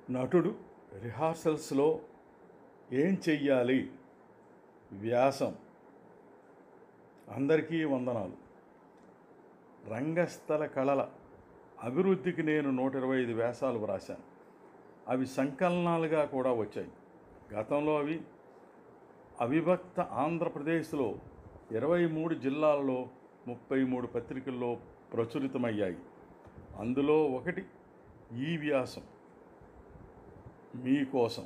నటుడు రిహార్సల్స్లో ఏం చెయ్యాలి వ్యాసం అందరికీ వందనాలు రంగస్థల కళల అభివృద్ధికి నేను నూట ఇరవై ఐదు వ్యాసాలు వ్రాశాను అవి సంకలనాలుగా కూడా వచ్చాయి గతంలో అవి అవిభక్త ఆంధ్రప్రదేశ్లో ఇరవై మూడు జిల్లాలలో ముప్పై మూడు పత్రికల్లో ప్రచురితమయ్యాయి అందులో ఒకటి ఈ వ్యాసం మీకోసం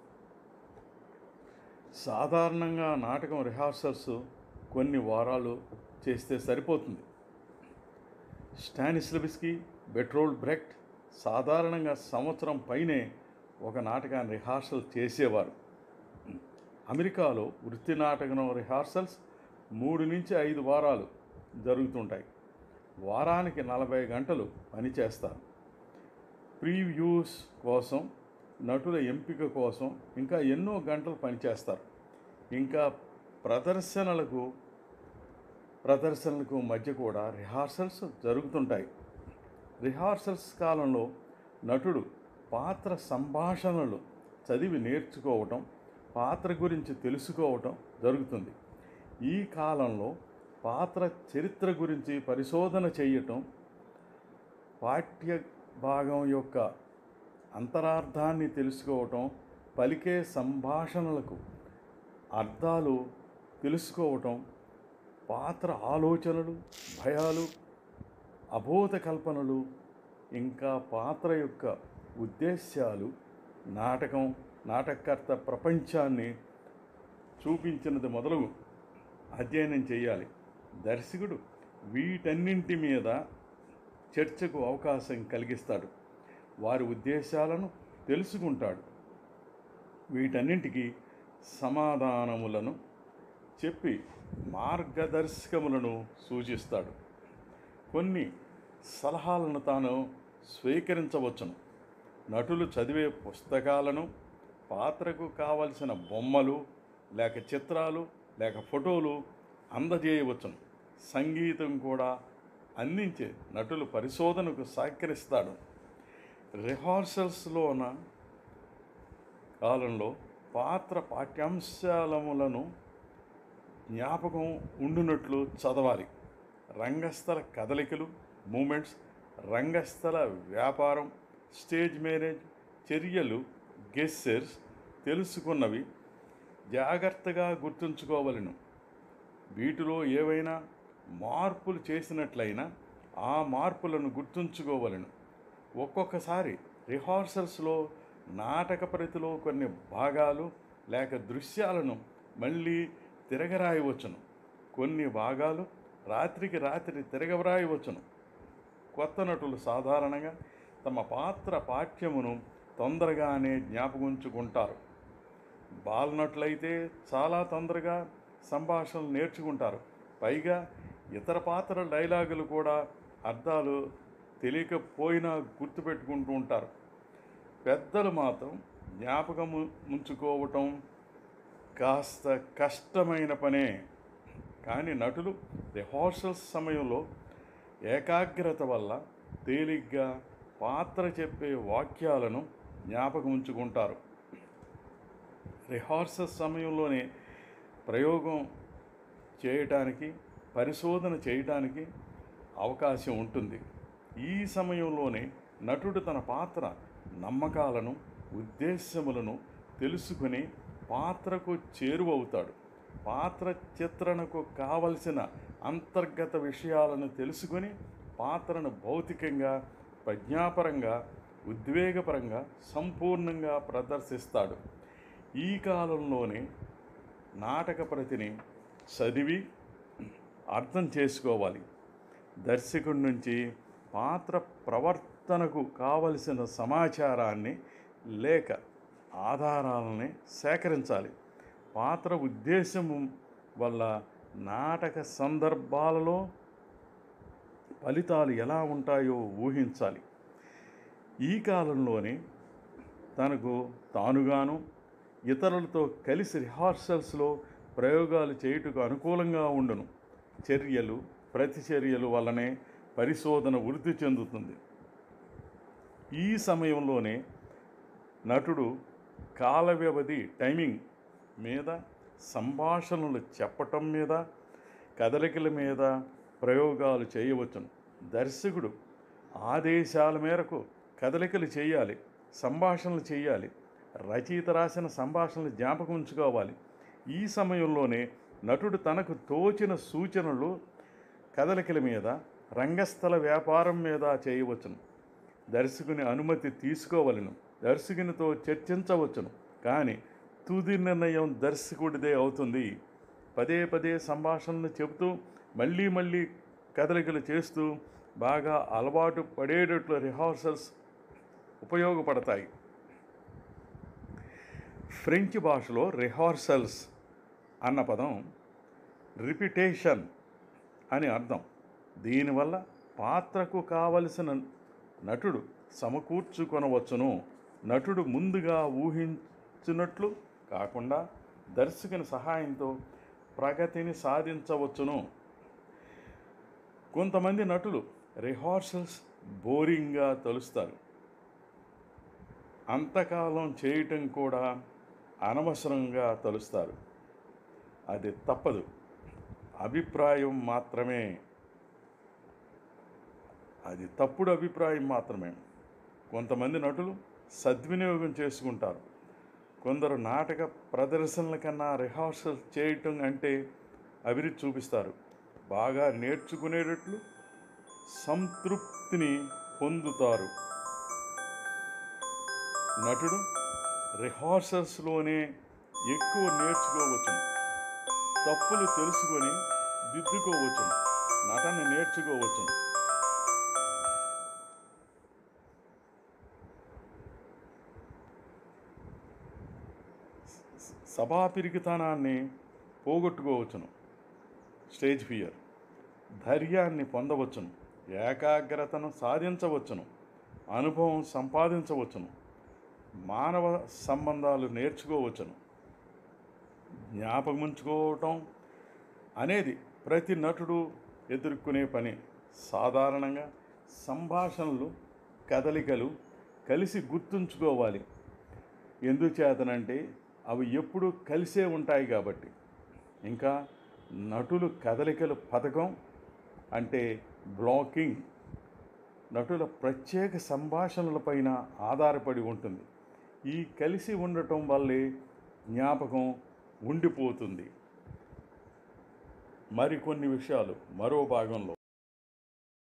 సాధారణంగా నాటకం రిహార్సల్స్ కొన్ని వారాలు చేస్తే సరిపోతుంది స్టానిస్లబిస్కి బెట్రోల్ బ్రెక్ట్ సాధారణంగా సంవత్సరం పైనే ఒక నాటకాన్ని రిహార్సల్ చేసేవారు అమెరికాలో వృత్తి నాటకం రిహార్సల్స్ మూడు నుంచి ఐదు వారాలు జరుగుతుంటాయి వారానికి నలభై గంటలు పనిచేస్తారు ప్రీవ్యూస్ కోసం నటుల ఎంపిక కోసం ఇంకా ఎన్నో గంటలు పనిచేస్తారు ఇంకా ప్రదర్శనలకు ప్రదర్శనలకు మధ్య కూడా రిహార్సల్స్ జరుగుతుంటాయి రిహార్సల్స్ కాలంలో నటుడు పాత్ర సంభాషణలు చదివి నేర్చుకోవటం పాత్ర గురించి తెలుసుకోవటం జరుగుతుంది ఈ కాలంలో పాత్ర చరిత్ర గురించి పరిశోధన చేయటం పాఠ్య భాగం యొక్క అంతరార్థాన్ని తెలుసుకోవటం పలికే సంభాషణలకు అర్థాలు తెలుసుకోవటం పాత్ర ఆలోచనలు భయాలు అబోధ కల్పనలు ఇంకా పాత్ర యొక్క ఉద్దేశ్యాలు నాటకం నాటకకర్త ప్రపంచాన్ని చూపించినది మొదలు అధ్యయనం చేయాలి దర్శకుడు వీటన్నింటి మీద చర్చకు అవకాశం కలిగిస్తాడు వారి ఉద్దేశాలను తెలుసుకుంటాడు వీటన్నింటికి సమాధానములను చెప్పి మార్గదర్శకములను సూచిస్తాడు కొన్ని సలహాలను తాను స్వీకరించవచ్చును నటులు చదివే పుస్తకాలను పాత్రకు కావలసిన బొమ్మలు లేక చిత్రాలు లేక ఫోటోలు అందజేయవచ్చును సంగీతం కూడా అందించే నటులు పరిశోధనకు సహకరిస్తాడు రిహార్సల్స్లోన కాలంలో పాత్ర పాఠ్యాంశాలములను జ్ఞాపకం ఉండునట్లు చదవాలి రంగస్థల కదలికలు మూమెంట్స్ రంగస్థల వ్యాపారం స్టేజ్ మేనేజ్ చర్యలు గెస్సెర్స్ తెలుసుకున్నవి జాగ్రత్తగా గుర్తుంచుకోవలను వీటిలో ఏవైనా మార్పులు చేసినట్లయినా ఆ మార్పులను గుర్తుంచుకోవలను ఒక్కొక్కసారి రిహార్సల్స్లో నాటక పరిధిలో కొన్ని భాగాలు లేక దృశ్యాలను మళ్ళీ తిరగరాయవచ్చును కొన్ని భాగాలు రాత్రికి రాత్రి తిరగరాయవచ్చును కొత్త నటులు సాధారణంగా తమ పాత్ర పాఠ్యమును తొందరగానే జ్ఞాపకుంచుకుంటారు బాలనట్లయితే చాలా తొందరగా సంభాషణలు నేర్చుకుంటారు పైగా ఇతర పాత్ర డైలాగులు కూడా అర్థాలు తెలియకపోయినా గుర్తుపెట్టుకుంటూ ఉంటారు పెద్దలు మాత్రం జ్ఞాపకం ఉంచుకోవటం కాస్త కష్టమైన పనే కానీ నటులు రిహార్సల్స్ సమయంలో ఏకాగ్రత వల్ల తేలిగ్గా పాత్ర చెప్పే వాక్యాలను జ్ఞాపకం ఉంచుకుంటారు రిహార్సల్ సమయంలోనే ప్రయోగం చేయటానికి పరిశోధన చేయటానికి అవకాశం ఉంటుంది ఈ సమయంలోనే నటుడు తన పాత్ర నమ్మకాలను ఉద్దేశ్యములను తెలుసుకుని పాత్రకు చేరువవుతాడు పాత్ర చిత్రణకు కావలసిన అంతర్గత విషయాలను తెలుసుకొని పాత్రను భౌతికంగా ప్రజ్ఞాపరంగా ఉద్వేగపరంగా సంపూర్ణంగా ప్రదర్శిస్తాడు ఈ కాలంలోనే నాటక ప్రతిని చదివి అర్థం చేసుకోవాలి దర్శకుడి నుంచి పాత్ర ప్రవర్తనకు కావలసిన సమాచారాన్ని లేక ఆధారాలని సేకరించాలి పాత్ర ఉద్దేశం వల్ల నాటక సందర్భాలలో ఫలితాలు ఎలా ఉంటాయో ఊహించాలి ఈ కాలంలోనే తనకు తానుగాను ఇతరులతో కలిసి రిహార్సల్స్లో ప్రయోగాలు చేయుటకు అనుకూలంగా ఉండును చర్యలు ప్రతిచర్యలు వల్లనే పరిశోధన వృద్ధి చెందుతుంది ఈ సమయంలోనే నటుడు కాల వ్యవధి టైమింగ్ మీద సంభాషణలు చెప్పటం మీద కదలికల మీద ప్రయోగాలు చేయవచ్చును దర్శకుడు ఆదేశాల మేరకు కదలికలు చేయాలి సంభాషణలు చేయాలి రచయిత రాసిన సంభాషణలు జ్ఞాపకం ఉంచుకోవాలి ఈ సమయంలోనే నటుడు తనకు తోచిన సూచనలు కదలికల మీద రంగస్థల వ్యాపారం మీద చేయవచ్చును దర్శకుని అనుమతి తీసుకోవలను దర్శకునితో చర్చించవచ్చును కానీ తుది నిర్ణయం దర్శకుడిదే అవుతుంది పదే పదే సంభాషణలు చెబుతూ మళ్ళీ మళ్ళీ కదలికలు చేస్తూ బాగా అలవాటు పడేటట్లు రిహార్సల్స్ ఉపయోగపడతాయి ఫ్రెంచ్ భాషలో రిహార్సల్స్ అన్న పదం రిపిటేషన్ అని అర్థం దీనివల్ల పాత్రకు కావలసిన నటుడు సమకూర్చుకొనవచ్చును నటుడు ముందుగా ఊహించినట్లు కాకుండా దర్శకుని సహాయంతో ప్రగతిని సాధించవచ్చును కొంతమంది నటులు రిహార్సల్స్ బోరింగ్గా తలుస్తారు అంతకాలం చేయటం కూడా అనవసరంగా తలుస్తారు అది తప్పదు అభిప్రాయం మాత్రమే అది తప్పుడు అభిప్రాయం మాత్రమే కొంతమంది నటులు సద్వినియోగం చేసుకుంటారు కొందరు నాటక ప్రదర్శనల కన్నా రిహార్సల్ చేయటం అంటే అభిరుచి చూపిస్తారు బాగా నేర్చుకునేటట్లు సంతృప్తిని పొందుతారు నటుడు రిహార్సల్స్లోనే ఎక్కువ నేర్చుకోవచ్చును తప్పులు తెలుసుకొని దిద్దుకోవచ్చును నటన నేర్చుకోవచ్చును సభా పిరికితనాన్ని పోగొట్టుకోవచ్చును స్టేజ్ ఫియర్ ధైర్యాన్ని పొందవచ్చును ఏకాగ్రతను సాధించవచ్చును అనుభవం సంపాదించవచ్చును మానవ సంబంధాలు నేర్చుకోవచ్చును జ్ఞాపకముంచుకోవటం అనేది ప్రతి నటుడు ఎదుర్కొనే పని సాధారణంగా సంభాషణలు కదలికలు కలిసి గుర్తుంచుకోవాలి ఎందుచేతనంటే అవి ఎప్పుడూ కలిసే ఉంటాయి కాబట్టి ఇంకా నటులు కదలికల పథకం అంటే బ్లాకింగ్ నటుల ప్రత్యేక సంభాషణలపైన ఆధారపడి ఉంటుంది ఈ కలిసి ఉండటం వల్లే జ్ఞాపకం ఉండిపోతుంది మరికొన్ని విషయాలు మరో భాగంలో